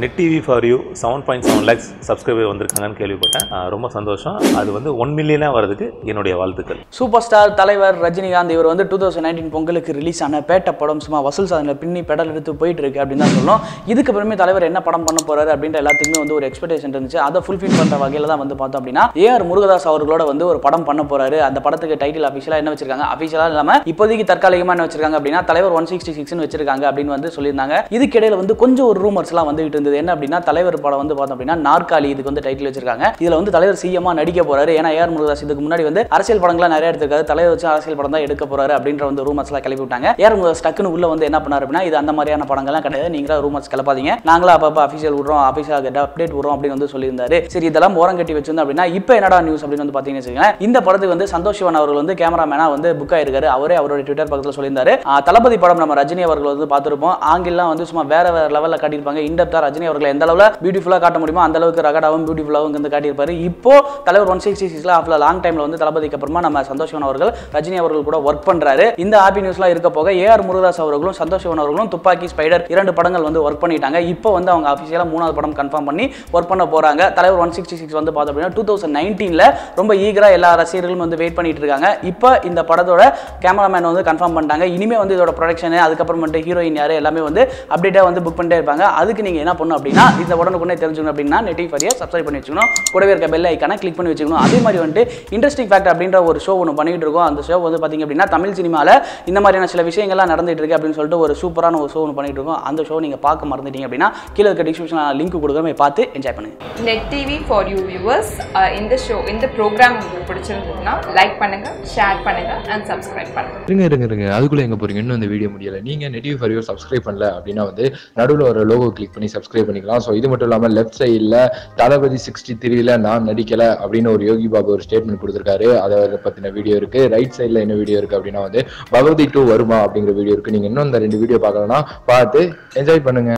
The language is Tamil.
net TV for you seven point seven lakhs subscriber வந்திருக்காங்கன்னு கேள்விப்பட்டேன் ஆஹ் ரொம்ப சந்தோஷம் அது வந்து ஒன் மில்லியனாக வரதுக்கு என்னுடைய வாழ்த்துக்கள் சூப்பர் ஸ்டார் தலைவர் ரஜினிகாந்த் இவர் வந்து டூ தௌசண்ட் நைன்டீன் பொங்கலுக்கு ரிலீஸ் ஆன பேட்ட படம் சும்மா வசூல் சாதனை பின்னி பெடல் எடுத்து போயிட்டு இருக்கு அப்படின்னு தான் சொல்லணும் இதுக்கு அப்புறமே தலைவர் என்ன படம் பண்ண போறாரு அப்படின்ற எல்லாத்துக்குமே வந்து ஒரு எக்ஸ்பெக்டேஷன் இருந்துச்சு அதை ஃபுல்ஃபில் பண்ற வகையில தான் வந்து பார்த்தோம் அப்படின்னா ஏஆர் முருகதாஸ் அவர்களோட வந்து ஒரு படம் பண்ண போறாரு அந்த படத்துக்கு டைட்டில் அஃபிஷியலாக என்ன வச்சிருக்காங்க அஃபிஷியலாக இல்லாம இப்போதைக்கு தற்காலிகமாக என்ன வச்சிருக்காங்க அப்படின்னா தலைவர் ஒன் சிக்ஸ்டி சிக்ஸ்னு வச்சிருக்காங்க அப்படின்னு வந்து சொல்லியிருந்தாங்க இதுக்கிடையில வந்து கொஞ்சம் ஒரு ரூமர்ஸ்லாம் வந்துகிட்டு இருந்தது என்ன அப்படின்னா தலைவர் படம் வந்து பார்த்தோம் அப்படின்னா நாற்காலி இதுக்கு வந்து டைட்டில் வச்சிருக்காங்க இதுல வந்து தலைவர் சிஎம்மா நடிக்க போறாரு ஏன்னா ஏஆர் முருகதாஸ் இதுக்கு முன்னாடி வந்து அரசியல் படங்கள்லாம் நிறைய எடுத்திருக்காரு தலைவர் வச்சு அரசியல் படம் தான் எடுக்க போறாரு அப்படின்ற வந்து ரூமர்ஸ்லாம் கிளப்பி விட்டாங்க ஏஆர் முருகதாஸ் டக்குன்னு உள்ள வந்து என்ன பண்ணாரு அப்படின்னா இது அந்த மாதிரியான படங்கள்லாம் கிடையாது நீங்களா ரூமர்ஸ் கிளப்பாதீங்க நாங்களா அப்பப்போ அஃபிஷியல் விடுறோம் அஃபிஷியல் அப்டேட் விடுறோம் அப்படின்னு வந்து சொல்லியிருந்தாரு சரி இதெல்லாம் ஓரம் கட்டி வச்சிருந்தோம் அப்படின்னா இப்போ என்னடா நியூஸ் அப்படின்னு வந்து பார்த்தீங்கன்னு வச்சுக்கோங்களேன் இந்த படத்துக்கு வந்து சந்தோஷ் சிவன் அவர்கள் வந்து கேமராமேனா வந்து புக் ஆயிருக்காரு அவரே அவரோட ட்விட்டர் பக்கத்தில் சொல்லியிருந்தாரு ஆஹ் தளபதி படம் நம்ம ரஜினி அவர்கள் வந்து பார்த்திருப்போம் ஆங்கிலாம் வந்து சும்மா வேற வேற லெவலில் காட்டியிருப்பாங்க இன்டெப்தா ரஜினி அவர்களை எந்த அளவில் பியூட்டிஃபுல்லாக காட்ட முடியுமோ அந்த அளவுக்கு ரகடாவும் பியூட்டிஃபுல்லாகவும் வந்து காட்டியிருப்பாரு இப்போ தலைவர் ஒன் சிக்ஸ்டி சிக்ஸ்ல ஆஃப்ல லாங் டைம்ல வந்து தளபதிக்கு அப்புறமா நம்ம சந்தோஷ் சிவன் அவர்கள் ரஜினி அவர்கள் கூட ஒர்க் பண்றாரு இந்த ஹாப்பி நியூஸ்லாம் இருக்க போக ஏஆர் முருகதாஸ் அவர்களும் சந்தோஷ் சிவன் அவர்களும் துப்பாக்கி ஸ்பைடர் இரண்டு படங்கள் வந்து ஒர்க் பண்ணிட்டாங்க இப்போ வந்து அவங்க அஃபிஷியலாக மூணாவது படம் கன்ஃபார்ம் பண்ணி ஒர்க் பண்ண போறாங்க தலைவர் ஒன் சிக்ஸ்டி சிக்ஸ் வந்து பார்த்தோம் அப்படின்னா டூ தௌசண்ட் நைன்டீனில் ரொம்ப ஈகரா எல்லா ரசிகர்களும் வந்து வெயிட் பண்ணிட்டு இருக்காங்க இப்போ இந்த படத்தோட கேமராமேன் வந்து கன்ஃபார்ம் பண்ணிட்டாங்க இனிமே வந்து இதோட ப்ரொடக்ஷன் அதுக்கப்புறமேட்டு ஹீரோயின் யாரு எல்லாமே வந்து அப்டேட்டாக வந்து புக் பண்ணிட்டே இருப்பாங்க அதுக்கு நீங்கள் என்ன பண்ணணும் அப்படின்னா இந்த உடனுக்குடனே தெரிஞ்சுக்கணும் அப்படின்னா நெட்டி ஃபரியை சப்ஸ்கிரைப் பண்ணி வச்சுக்கணும் கூடவே இருக்க பெல் ஐக்கான கிளிக் பண்ணி வச்சுக்கணும் அதே மாதிரி வந்துட்டு இன்ட்ரெஸ்டிங் ஃபேக்ட் அப்படின்ற ஒரு ஷோ ஒன்று பண்ணிட்டு இருக்கோம் அந்த ஷோ வந்து பார்த்தீங்க அப்படின்னா தமிழ் சினிமாவில் இந்த மாதிரியான சில விஷயங்கள்லாம் நடந்துட்டு இருக்கு அப்படின்னு சொல்லிட்டு ஒரு சூப்பரான ஒரு ஷோ ஒன்று பண்ணிட்டு இருக்கோம் அந்த ஷோ நீங்கள் பார்க்க மறந்துட்டீங்க அப்படின்னா கீழே இருக்க டிஸ்கிரிப்ஷன் லிங்க் கொடுக்குறமே பார்த்து என்ஜாய் பண்ணுங்க net TV for you viewers இந்த ஷோ இந்த ப்ரோக்ராம் உங்களுக்கு பிடிச்சிருந்ததுன்னா லைக் பண்ணுங்க ஷேர் பண்ணுங்க அண்ட் சப்ஸ்கிரைப் பண்ணுங்க இருங்க இருங்க இருங்க அதுக்குள்ள எங்க போறீங்க இன்னும் இந்த வீடியோ முடியல நீங்க நெட்டிவ் ஃபார் யூ சப்ஸ்கிரைப் பண்ணல அப்படின்னா வந்து நடுவில் ஒரு லோகோ கிளிக் பண்ணி சப்ஸ்கிரைப் பண்ணிக்கலாம் ஸோ இது மட்டும் இல்லாமல் லெஃப்ட் சைடில் தளபதி சிக்ஸ்டி த்ரீல நான் நடிக்கல அப்படின்னு ஒரு யோகி பாபு ஒரு ஸ்டேட்மெண்ட் கொடுத்துருக்காரு அதை பத்தின வீடியோ இருக்கு ரைட் சைடில் என்ன வீடியோ இருக்கு அப்படின்னா வந்து பகவதி டூ வருமா அப்படிங்கிற வீடியோ இருக்கு நீங்க இன்னும் இந்த ரெண்டு வீடியோ பார்க்கலன்னா பார்த்து என்ஜாய் பண்ணுங்க